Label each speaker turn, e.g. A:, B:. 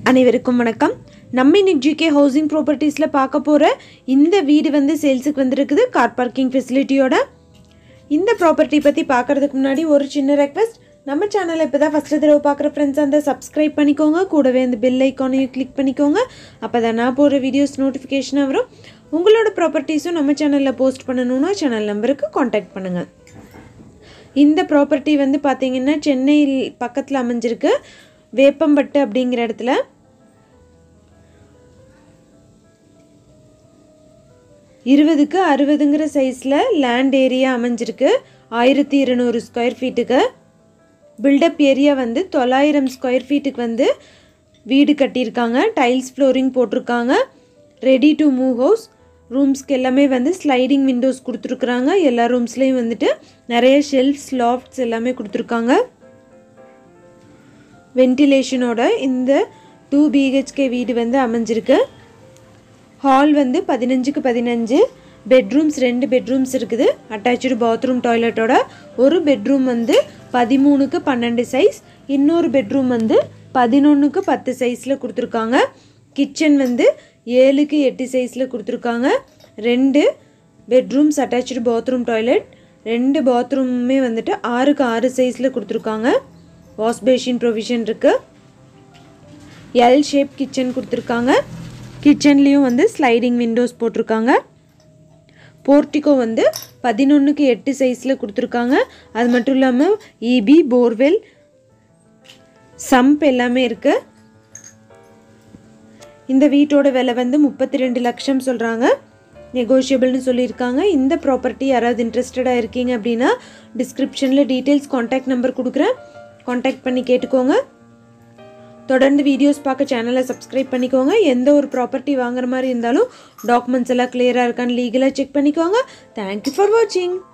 A: அனைவருக்கும் வணக்கம் நம்ம இன்னைக்கு ஜிகே ஹவுசிங் ப்ராப்பர்ட்டிஸில் பார்க்க போகிற இந்த வீடு வந்து சேல்ஸுக்கு வந்திருக்குது கார் பார்க்கிங் ஃபெசிலிட்டியோட இந்த ப்ராப்பர்ட்டி பற்றி பார்க்கறதுக்கு முன்னாடி ஒரு சின்ன ரெக்வெஸ்ட் நம்ம சேனலை இப்போ தான் ஃபஸ்ட்டு தடவை பார்க்குற ஃப்ரெண்ட்ஸ் அந்த சப்ஸ்கிரைப் பண்ணிக்கோங்க கூடவே அந்த பெல் ஐக்கானையும் கிளிக் பண்ணிக்கோங்க அப்போ தான் நான் போகிற வீடியோஸ் நோட்டிஃபிகேஷனாக வரும் உங்களோட ப்ராப்பர்ட்டிஸும் நம்ம சேனலில் போஸ்ட் பண்ணணுன்னா சேனல் நம்பருக்கு காண்டாக்ட் பண்ணுங்கள் இந்த ப்ராப்பர்ட்டி வந்து பார்த்தீங்கன்னா சென்னையில் பக்கத்தில் அமைஞ்சிருக்கு வேப்பம்பட்டு அப்படிங்கிற இடத்துல இருபதுக்கு அறுபதுங்கிற சைஸில் லேண்ட் ஏரியா அமைஞ்சிருக்கு ஆயிரத்தி இருநூறு ஸ்கொயர் ஃபீட்டுக்கு பில்டப் ஏரியா வந்து தொள்ளாயிரம் ஸ்கொயர் ஃபீட்டுக்கு வந்து வீடு கட்டியிருக்காங்க டைல்ஸ் ஃப்ளோரிங் போட்டிருக்காங்க ரெடி டு மூவ் ஹவுஸ் ரூம்ஸ்க்கு எல்லாமே வந்து ஸ்லைடிங் விண்டோஸ் கொடுத்துருக்குறாங்க எல்லா ரூம்ஸ்லேயும் வந்துட்டு நிறைய ஷெல்ஃப்ஸ் லாஃப்ட்ஸ் எல்லாமே கொடுத்துருக்காங்க வென்டிலேஷனோட இந்த டூ பிஹெச்கே வீடு வந்து அமைஞ்சிருக்கு ஹால் வந்து பதினஞ்சுக்கு பதினஞ்சு பெட்ரூம்ஸ் ரெண்டு பெட்ரூம்ஸ் இருக்குது அட்டாச்சு பாத்ரூம் டாய்லெட்டோட ஒரு பெட்ரூம் வந்து பதிமூணுக்கு பன்னெண்டு சைஸ் இன்னொரு பெட்ரூம் வந்து பதினொன்றுக்கு பத்து சைஸில் கொடுத்துருக்காங்க கிச்சன் வந்து ஏழுக்கு எட்டு சைஸில் கொடுத்துருக்காங்க ரெண்டு பெட்ரூம்ஸ் அட்டாச்சு பாத்ரூம் டாய்லெட் ரெண்டு பாத்ரூமுமே வந்துட்டு ஆறுக்கு ஆறு சைஸில் கொடுத்துருக்காங்க வாஷ் பேஷின் ப்ரொவிஷன் இருக்குது எல் ஷேப் கிச்சன் கொடுத்துருக்காங்க கிச்சன்லேயும் வந்து ஸ்லைடிங் விண்டோஸ் போட்டிருக்காங்க போர்ட்டிகோ வந்து பதினொன்றுக்கு எட்டு சைஸில் கொடுத்துருக்காங்க அது மட்டும் இல்லாமல் இபி போர்வெல் சம்ப் எல்லாமே இருக்குது இந்த வீட்டோட விலை வந்து முப்பத்தி ரெண்டு லட்சம் சொல்கிறாங்க நெகோஷியபிள்னு சொல்லியிருக்காங்க இந்த ப்ராப்பர்ட்டி யாராவது இன்ட்ரெஸ்டடாக இருக்கீங்க அப்படின்னா டிஸ்கிரிப்ஷனில் டீட்டெயில்ஸ் காண்டாக்ட் நம்பர் கொடுக்குறேன் காண்டாக்ட் பண்ணி கேட்டுக்கோங்க தொடர்ந்து வீடியோஸ் பார்க்க சேனலை சப்ஸ்கிரைப் பண்ணிக்கோங்க எந்த ஒரு ப்ராப்பர்ட்டி வாங்குற மாதிரி இருந்தாலும் டாக்குமெண்ட்ஸ் எல்லாம் கிளியராக இருக்கான்னு லீகலாக செக் பண்ணிக்கோங்க தேங்க்யூ ஃபார் வாட்சிங்